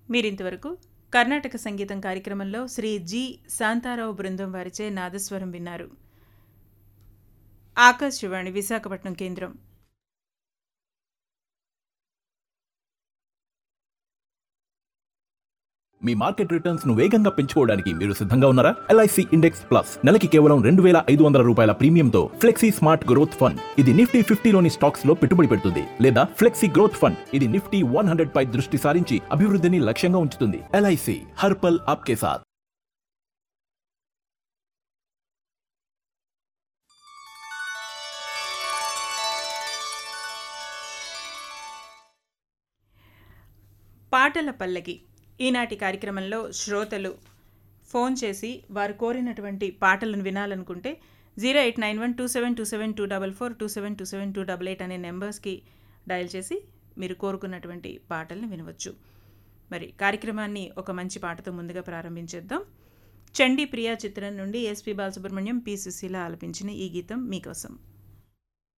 మీరింతవరకు కర్ణాటక సంగీతం కార్యక్రమంలో శ్రీ జి శాంతారావు బృందం వారిచే నాదస్వరం విన్నారు ఆకాశవాణి విశాఖపట్నం కేంద్రం మీ మార్కెట్ రిటర్న్స్ ను వేగంగా పెంచుకోవడానికి మీరు సిద్ధంగా ఉన్నారా ఎల్ఐసి ఇండెక్స్ ప్లస్ నెలకి కేవలం రెండు వేల ఐదు వందల రూపాయల ప్రీమియంతో ఫ్లెక్సీ స్మార్ట్ గ్రోత్ ఫండ్ ఇది నిఫ్టీ ఫిఫ్టీలోని స్టాక్స్ లో పెట్టుబడి పెడుతుంది లేదా ఫ్లెక్సీ గ్రోత్ ఫండ్ ఇది నిఫ్టీ వన్ హండ్రెడ్ పై దృష్టి సారించి అభివృద్ధిని లక్ష్యంగా ఉంచుతుంది ఎల్ఐసి హర్పల్ ఆప్కే సాత్ పాటల పల్లకి ఈనాటి కార్యక్రమంలో శ్రోతలు ఫోన్ చేసి వారు కోరినటువంటి పాటలను వినాలనుకుంటే zero eight nine one two seven two seven two double four two seven two seven two double eight అనే నెంబర్స్కి డయల్ చేసి మీరు కోరుకున్నటువంటి పాటలను వినవచ్చు మరి కార్యక్రమాన్ని ఒక మంచి పాటతో ముందుగా ప్రారంభించేద్దాం చండీ ప్రియా చిత్రం నుండి ఎస్పి బాలసుబ్రహ్మణ్యం పి సుశీల ఆలపించిన ఈ గీతం మీకోసం